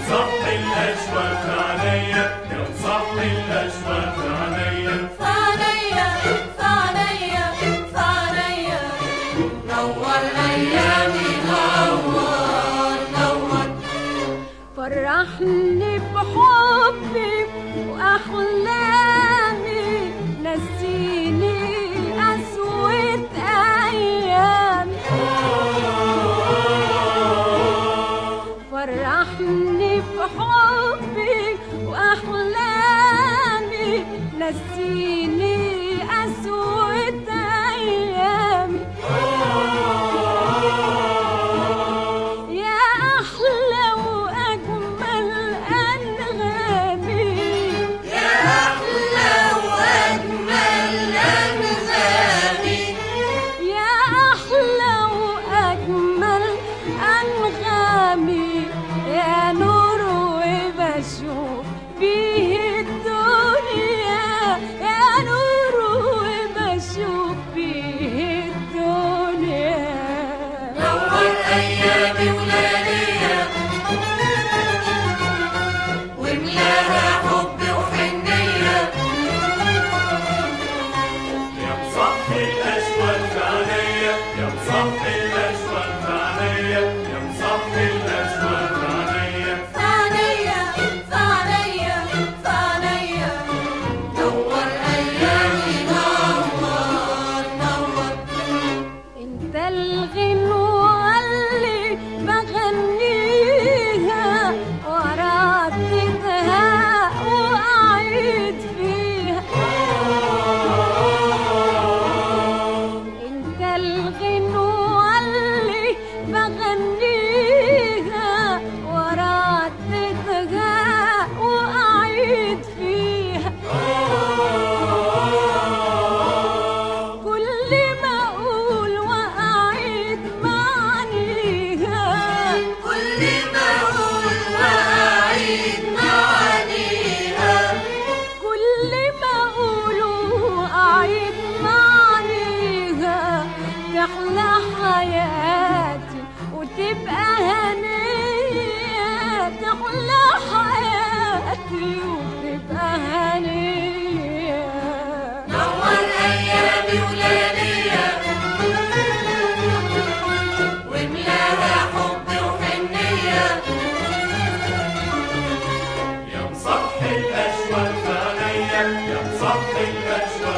مصحي الاشواق عليا يا مصحي الاشواق عليا فعليا فعليا فعليا نور ايامي نور نور فرحني بحبك واحلامي نسيني اسود ايامي فرحني بحبك واحلامي نسيني اسود ايامي يا أحلى وأجمل أنغامي يا احلى واجمل انغامي يا أحلى وأجمل أنغامي يا نور وبشوف بيه الدنيا يا نور وبشوف بيه الدنيا نور ايامي ولياليا واملاها حب وحنيه يا مصحي الاشواق عليا يا مصحي الاشواق عليا يا مصحي الاشواق عليا فعليا فعليا فعليا نور ايامي نور نور انت الغنوة اللي بغنيها ورددها واعيد فيها انت الغنوة اللي بغنيها ورددها واعيد فيها كل ما اقول واعيد معانيها كل ما اقول واعيد معانيها كل ما اقول واعيد معانيها تحلى حياتي وتبقى هنية تحلى حياتي وتبقى هنية نور ايامي ولياليا واملاها حب وحنيه يا مصحي الاشواق عليا يا مصحي الاشواق